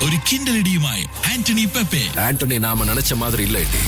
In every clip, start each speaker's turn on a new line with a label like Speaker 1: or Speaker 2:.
Speaker 1: ഒരു കിണ്ടലടിയുമായി ആന്റണി പെപ്പെ
Speaker 2: ஆண்டனி நாம நினைச்ச மாதிரி இல்ல ஏட்டி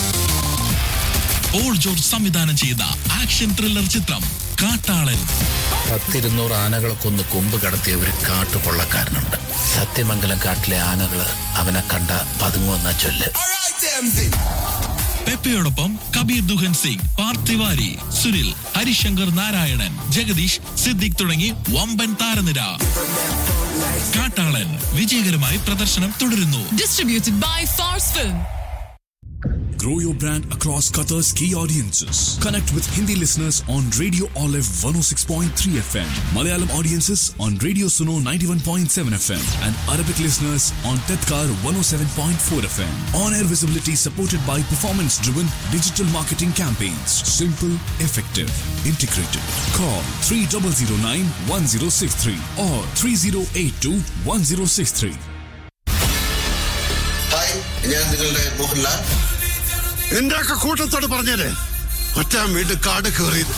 Speaker 1: പോൾ ജോർജ് സംവിധാനം ചെയ്ത ആക്ഷൻ ത്രില്ലർ ചിത്രം കാട്ടാളൻ
Speaker 3: പത്തിരുന്നൂറ് ആനകളെ കൊന്ന് കൊമ്പ് കടത്തിയ ഒരു കാട്ടുകൊള്ളക്കാരനുണ്ട് സത്യമംഗലം കാട്ടിലെ ആനകള് അവനെ കണ്ട പതുങ്ങുവെന്ന ചൊല്ല്
Speaker 1: പെപ്പയോടൊപ്പം കബീർ ദുഹൻ സിംഗ് പാർത്ഥിവാരി സുനിൽ ഹരിശങ്കർ നാരായണൻ ജഗദീഷ് സിദ്ദിഖ് തുടങ്ങി വമ്പൻ താരനിര കാട്ടാളൻ വിജയകരമായി പ്രദർശനം തുടരുന്നു
Speaker 4: Distributed by Fars Film.
Speaker 5: Grow your brand across Qatar's key audiences. Connect with Hindi listeners on Radio Olive 106.3 FM, Malayalam audiences on Radio Suno 91.7 FM, and Arabic listeners on Tedkar 107.4 FM. On air visibility supported by performance driven digital marketing campaigns. Simple, effective, integrated. Call 3009 1063 or 3082 1063.
Speaker 6: Hi ഞാൻ നിങ്ങളുടെ മോഹൻലാൽ
Speaker 7: നിന്റെയൊക്കെ കൂട്ടത്തോട് പറഞ്ഞേരെ ഒറ്റ വീണ്ടും കാട് കയറിയത്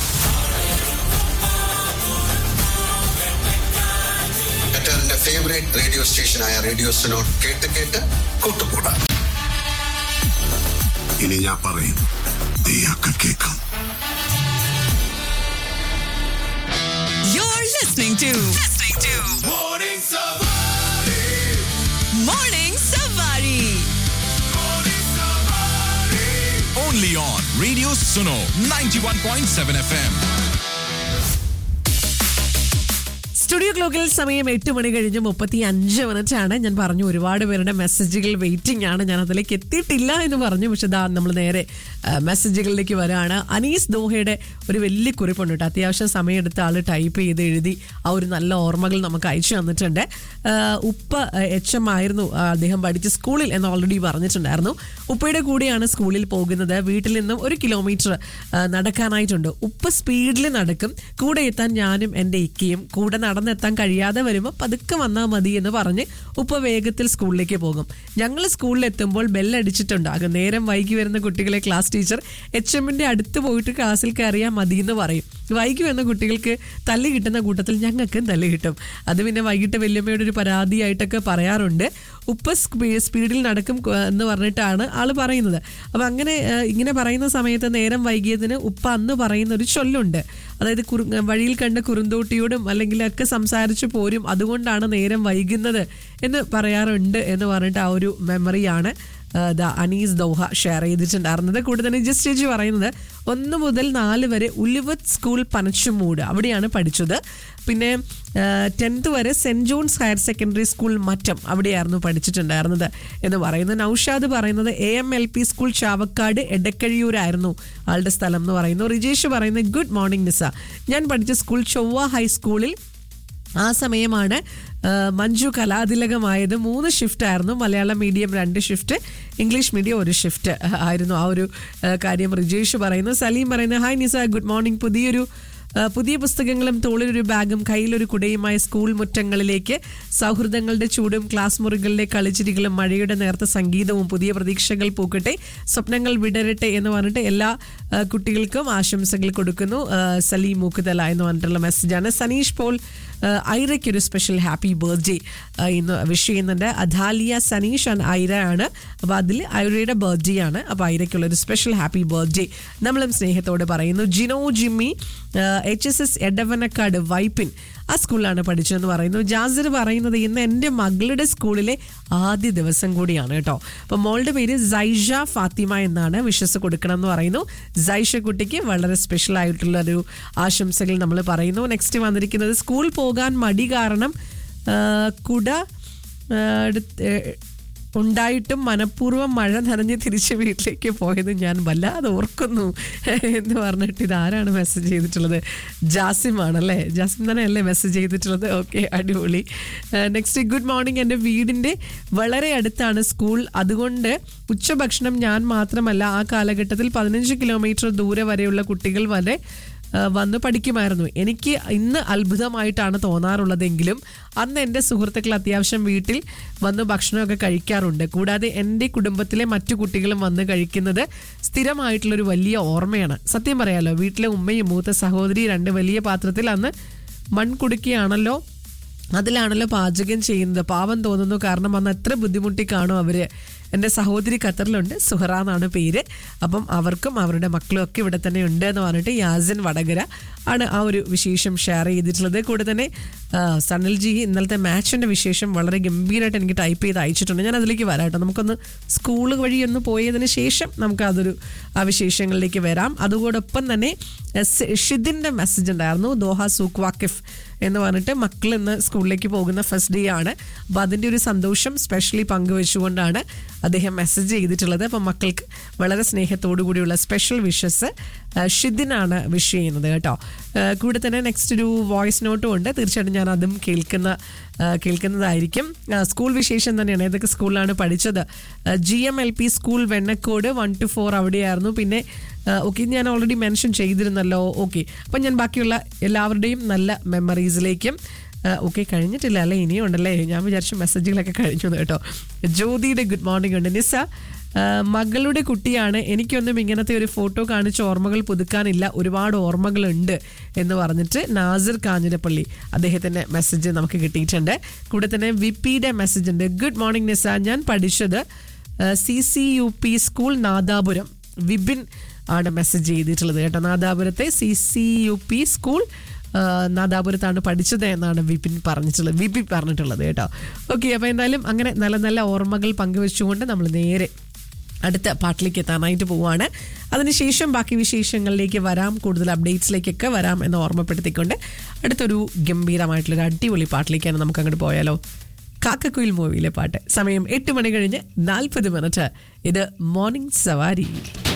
Speaker 6: ഖത്തറിന്റെ favourite radio സ്റ്റേഷനായ radio സിനോൺ കേട്ട് കേട്ട് കൂട്ടുകൂടാ
Speaker 7: ഇനി ഞാൻ പറയും നീയൊക്കെ കേൾക്കാം
Speaker 4: You're listening to. Listening to. Morning Savari.
Speaker 1: Only on radio Suno ninety one point seven F M
Speaker 8: studio ക്ലോക്കിൽ സമയം എട്ട് മണി കഴിഞ്ഞ് മുപ്പത്തി അഞ്ച് മിനിറ്റ് ആണ് ഞാൻ പറഞ്ഞു ഒരുപാട് പേരുടെ മെസ്സേജുകൾ വെയിറ്റിംഗ് ആണ് ഞാൻ അതിലേക്ക് എത്തിയിട്ടില്ല എന്ന് പറഞ്ഞു പക്ഷെ ദാ നമ്മൾ നേരെ ആ, മെസ്സേജുകളിലേക്ക് വരാണ് അനീസ് ദോഹയുടെ ഒരു വലിയ കുറിപ്പുണ്ട് കേട്ടോ അത്യാവശ്യം സമയമെടുത്ത് ആൾ ടൈപ്പ് ചെയ്ത് എഴുതി ആ ഒരു നല്ല ഓർമ്മകൾ നമുക്ക് അയച്ചു തന്നിട്ടുണ്ട് ആ, ഉപ്പ എച്ച് എം ആയിരുന്നു ആ, അദ്ദേഹം പഠിച്ച സ്കൂളിൽ എന്ന് ഓൾറെഡി പറഞ്ഞിട്ടുണ്ടായിരുന്നു ഉപ്പയുടെ കൂടെയാണ് സ്കൂളിൽ പോകുന്നത് വീട്ടിൽ നിന്നും ഒരു കിലോമീറ്റർ ആ, നടക്കാനായിട്ടുണ്ട് ഉപ്പ സ്പീഡിൽ നടക്കും കൂടെ എത്താൻ ഞാനും എൻ്റെ ഇക്കയും കൂടെ നടന്നെത്താൻ കഴിയാതെ വരുമ്പോൾ പതുക്കെ വന്നാൽ മതി എന്ന് പറഞ്ഞ് ഉപ്പ വേഗത്തിൽ സ്കൂളിലേക്ക് പോകും ഞങ്ങൾ സ്കൂളിൽ എത്തുമ്പോൾ ബെല്ലടിച്ചിട്ടുണ്ടാകും നേരം വൈകി വരുന്ന കുട്ടികളെ ക്ലാസ് ടീച്ചർ എച്ച് എമ്മിൻ്റെ അടുത്ത് പോയിട്ട് ക്ലാസ്സിൽ കയറിയാൽ മതി എന്ന് പറയും വൈകി വരുന്ന കുട്ടികൾക്ക് തല്ല് കിട്ടുന്ന കൂട്ടത്തിൽ ഞങ്ങൾക്കും തല്ല് കിട്ടും അത് പിന്നെ വൈകിട്ട് വല്യമ്മയുടെ ഒരു പരാതിയായിട്ടൊക്കെ പറയാറുണ്ട് ഉപ്പ സ്പീ- സ്പീഡിൽ നടക്കും ക- എന്ന് പറഞ്ഞിട്ടാണ് ആള് പറയുന്നത് അപ്പം അങ്ങനെ ആ, ഇങ്ങനെ പറയുന്ന സമയത്ത് നേരം വൈകിയതിന് ഉപ്പ അന്ന് പറയുന്ന ഒരു ചൊല്ലുണ്ട് അതായത് കുറു വഴിയിൽ കണ്ട കുറുന്തോട്ടിയോടും അല്ലെങ്കിൽ ഒക്കെ സംസാരിച്ചു പോരും അതുകൊണ്ടാണ് നേരം വൈകുന്നത് എന്ന് പറയാറുണ്ട് എന്ന് പറഞ്ഞിട്ട് ആ ഒരു മെമ്മറിയാണ് ആ, ദാ അനീസ് ദൗഹ ഷെയർ ചെയ്തിട്ടുണ്ടായിരുന്നത് കൂടെ തന്നെ ജസ്റ്റ് ചേച്ചി പറയുന്നത് ഒന്ന് മുതൽ നാല് വരെ ഉലിവത്ത് സ്കൂൾ പനച്ചുമൂട് അവിടെയാണ് പഠിച്ചത് പിന്നെ ടെൻത്ത് വരെ Saint John's higher secondary school Mattam അവിടെയായിരുന്നു പഠിച്ചിട്ടുണ്ടായിരുന്നത് എന്ന് പറയുന്നു നൌഷാദ് പറയുന്നത് A M L P school Chavakkad എടക്കഴിയൂരായിരുന്നു ആളുടെ സ്ഥലം എന്ന് പറയുന്നു റിജേഷ് പറയുന്നത് ഗുഡ് മോർണിംഗ് നിസ ഞാൻ പഠിച്ച സ്കൂൾ ചൊവ്വ ഹൈസ്കൂളിൽ ആ സമയമാണ് ആ, മഞ്ജു കലാതിലകമായത് മൂന്ന് ഷിഫ്റ്റ് ആയിരുന്നു മലയാളം മീഡിയം രണ്ട് ഷിഫ്റ്റ് ഇംഗ്ലീഷ് മീഡിയം ഒരു ഷിഫ്റ്റ് ആയിരുന്നു ആ ഒരു ആ, കാര്യം റിജേഷ് പറയുന്നു സലീം പറയുന്നു ഹായ് നിസ ഗുഡ് മോർണിംഗ് പുതിയൊരു ആ, പുതിയ പുസ്തകങ്ങളും തോളിലൊരു ബാഗും കയ്യിലൊരു കുടയുമായി സ്കൂൾ മുറ്റങ്ങളിലേക്ക് സൗഹൃദങ്ങളുടെ ചൂടും ക്ലാസ് മുറികളിലെ കളിച്ചിരികളും മഴയുടെ നേർത്ത സംഗീതവും പുതിയ പ്രതീക്ഷകൾ പൂക്കട്ടെ സ്വപ്നങ്ങൾ വിടരട്ടെ എന്ന് പറഞ്ഞിട്ട് എല്ലാ ആ, കുട്ടികൾക്കും ആശംസകൾ കൊടുക്കുന്നു ആ, സലീം മൂക്കുതല എന്ന് പറഞ്ഞിട്ടുള്ള മെസ്സേജാണ് സനീഷ് പോൾ ആ, ഐറയ്ക്ക് ഒരു സ്പെഷ്യൽ ഹാപ്പി ബർത്ത്ഡേ ഇന്ന് വിഷ് ചെയ്യുന്നുണ്ട് അധാലിയ സനീഷ് ആൻഡ് ഐര ആണ് അപ്പോൾ അതിൽ ഐറയുടെ ബർത്ത്ഡേ ആണ് അപ്പോൾ ഐറയ്ക്കുള്ള ഒരു സ്പെഷ്യൽ ഹാപ്പി ബർത്ത്ഡേ നമ്മളും സ്നേഹത്തോടെ പറയുന്നു Jino Jimmy H S S Edavanakkad Vypin ആ സ്കൂളിലാണ് പഠിച്ചതെന്ന് പറയുന്നു ജാസിർ പറയുന്നത് ഇന്ന് എൻ്റെ മകളുടെ സ്കൂളിലെ ആദ്യ ദിവസം കൂടിയാണ് കേട്ടോ അപ്പം മോളുടെ പേര് സൈഷ ഫാത്തിമ എന്നാണ് വിശ്വസ് കൊടുക്കണം എന്ന് പറയുന്നു സൈഷ കുട്ടിക്ക് വളരെ സ്പെഷ്യൽ ആയിട്ടുള്ള ഒരു ആശംസകൾ നമ്മൾ പറയുന്നു നെക്സ്റ്റ് വന്നിരിക്കുന്നത് സ്കൂൾ പോകാൻ മടി കാരണം ആ, കുട ആ, എടുത്ത് ഉണ്ടായിട്ടും മനഃപൂർവ്വം മഴ നനഞ്ഞ് തിരിച്ച് വീട്ടിലേക്ക് പോയത് ഞാൻ വല്ലാതെ ഓർക്കുന്നു എന്ന് പറഞ്ഞിട്ട് ഇതാരാണ് മെസ്സേജ് ചെയ്തിട്ടുള്ളത് ജാസിം ആണല്ലേ ജാസിം തന്നെ അല്ലേ മെസ്സേജ് ചെയ്തിട്ടുള്ളത് ഓക്കെ അടിപൊളി നെക്സ്റ്റ് ഗുഡ് മോർണിംഗ് എൻ്റെ വീടിൻ്റെ വളരെ അടുത്താണ് സ്കൂൾ അതുകൊണ്ട് ഉച്ചഭക്ഷണം ഞാൻ മാത്രമല്ല ആ കാലഘട്ടത്തിൽ പതിനഞ്ച് കിലോമീറ്റർ ദൂരെ വരെയുള്ള കുട്ടികൾ വരെ ആ, വന്ന് പഠിക്കുമായിരുന്നു എനിക്ക് ഇന്ന് അത്ഭുതമായിട്ടാണ് തോന്നാറുള്ളതെങ്കിലും അന്ന് എൻ്റെ സുഹൃത്തുക്കൾ അത്യാവശ്യം വീട്ടിൽ വന്ന് ഭക്ഷണമൊക്കെ കഴിക്കാറുണ്ട് കൂടാതെ എൻ്റെ കുടുംബത്തിലെ മറ്റു കുട്ടികളും വന്ന് കഴിക്കുന്നത് സ്ഥിരമായിട്ടുള്ളൊരു വലിയ ഓർമ്മയാണ് സത്യം പറയാലോ വീട്ടിലെ ഉമ്മയും മൂത്ത സഹോദരി രണ്ട് വലിയ പാത്രത്തിൽ അന്ന് മൺകുടുക്കിയാണല്ലോ അതിലാണല്ലോ പാചകം ചെയ്യുന്നത് പാവം തോന്നുന്നു കാരണം അന്ന് എത്ര ബുദ്ധിമുട്ടി കാണും അവര് എൻ്റെ സഹോദരി ഖത്തറിലുണ്ട് സുഹറ എന്നാണ് പേര് അപ്പം അവർക്കും അവരുടെ മക്കളും ഒക്കെ ഇവിടെ തന്നെ ഉണ്ട് എന്ന് പറഞ്ഞിട്ട് യാസിൻ വടകര ആണ് ആ ഒരു വിശേഷം ഷെയർ ചെയ്തിട്ടുള്ളത് കൂടെ തന്നെ ആ, സനൽജി ഇന്നലത്തെ മാച്ചിൻ്റെ വിശേഷം വളരെ ഗംഭീരമായിട്ട് എനിക്ക് ടൈപ്പ് ചെയ്ത് അയച്ചിട്ടുണ്ട് ഞാൻ അതിലേക്ക് വരാം കേട്ടോ നമുക്കൊന്ന് സ്കൂൾ വഴി ഒന്ന് പോയതിന് ശേഷം നമുക്ക് അതൊരു ആ വിശേഷങ്ങളിലേക്ക് വരാം അതോടൊപ്പം തന്നെ എസ് ഷിദിൻ്റെ മെസ്സേജ് ഉണ്ടായിരുന്നു ദോഹ സൂക്ക് വാക്കിഫ് എന്ന് പറഞ്ഞിട്ട് മക്കൾ ഇന്ന് സ്കൂളിലേക്ക് പോകുന്ന ഫസ്റ്റ് ഡേ ആണ് അപ്പോൾ അതിൻ്റെ ഒരു സന്തോഷം സ്പെഷ്യലി പങ്കുവെച്ചുകൊണ്ടാണ് അദ്ദേഹം മെസ്സേജ് ചെയ്തിട്ടുള്ളത് അപ്പം മക്കൾക്ക് വളരെ സ്നേഹത്തോടു കൂടിയുള്ള സ്പെഷ്യൽ വിഷസ് ഷിദിനാണ് വിഷ് ചെയ്യുന്നത് കേട്ടോ ആ, കൂടെ തന്നെ നെക്സ്റ്റ് ഒരു വോയിസ് നോട്ടും ഉണ്ട് തീർച്ചയായിട്ടും ഞാൻ അതും കേൾക്കുന്ന ആ, കേൾക്കുന്നതായിരിക്കും ആ, സ്കൂൾ വിശേഷം തന്നെയാണ് ഏതൊക്കെ സ്കൂളിലാണ് പഠിച്ചത് G M L P school Vennakkode one two four അവിടെയായിരുന്നു പിന്നെ ഓക്കെ ഞാൻ ഓൾറെഡി മെൻഷൻ ചെയ്തിരുന്നല്ലോ ഓക്കെ അപ്പം ഞാൻ ബാക്കിയുള്ള എല്ലാവരുടെയും നല്ല മെമ്മറീസിലേക്കും ഓക്കെ കഴിഞ്ഞിട്ടില്ല അല്ലേ ഇനിയും ഉണ്ടല്ലേ ഞാൻ വിചാരിച്ചു മെസ്സേജുകളൊക്കെ കഴിഞ്ഞു എന്ന് കേട്ടോ ജ്യോതിയുടെ ഗുഡ് മോർണിംഗ് ഉണ്ട് നിസ ആ, മകളുടെ കുട്ടിയാണ് എനിക്കൊന്നും ഇങ്ങനത്തെ ഒരു ഫോട്ടോ കാണിച്ച് ഓർമ്മകൾ പുതുക്കാനില്ല ഒരുപാട് ഓർമ്മകളുണ്ട് എന്ന് പറഞ്ഞിട്ട് നാസിർ കാഞ്ഞിരപ്പള്ളി അദ്ദേഹത്തിൻ്റെ മെസ്സേജ് നമുക്ക് കിട്ടിയിട്ടുണ്ട് കൂടെ തന്നെ വിപ്പിയുടെ മെസ്സേജ് ഉണ്ട് ഗുഡ് മോർണിംഗ് നിസ ഞാൻ പഠിച്ചത് C C U P school Nadapuram Vipin ആണ് മെസ്സേജ് ചെയ്തിട്ടുള്ളത് കേട്ടോ നാദാപുരത്തെ C C U P school ആ, നാദാപുരത്താണ് പഠിച്ചത് എന്നാണ് വിപിൻ പറഞ്ഞിട്ടുള്ളത് വിപിൻ പറഞ്ഞിട്ടുള്ളത് കേട്ടോ ഓക്കെ അപ്പോൾ എന്തായാലും അങ്ങനെ നല്ല നല്ല ഓർമ്മകൾ പങ്കുവെച്ചുകൊണ്ട് നമ്മൾ നേരെ അടുത്ത പാട്ടിലേക്ക് എത്താനായിട്ട് പോവാണ് അതിനുശേഷം ബാക്കി വിശേഷങ്ങളിലേക്ക് വരാം കൂടുതൽ അപ്ഡേറ്റ്സിലേക്കൊക്കെ വരാം എന്ന് ഓർമ്മപ്പെടുത്തിക്കൊണ്ട് അടുത്തൊരു ഗംഭീരമായിട്ടുള്ളൊരു അടിപൊളി പാട്ടിലേക്കാണ് നമുക്ക് അങ്ങോട്ട് പോയാലോ കാക്കക്കുയിൽ മൂവിയിലെ പാട്ട് സമയം എട്ട് മണി കഴിഞ്ഞ് നാൽപ്പത് മിനിറ്റ് ഇത് മോർണിംഗ് സവാരി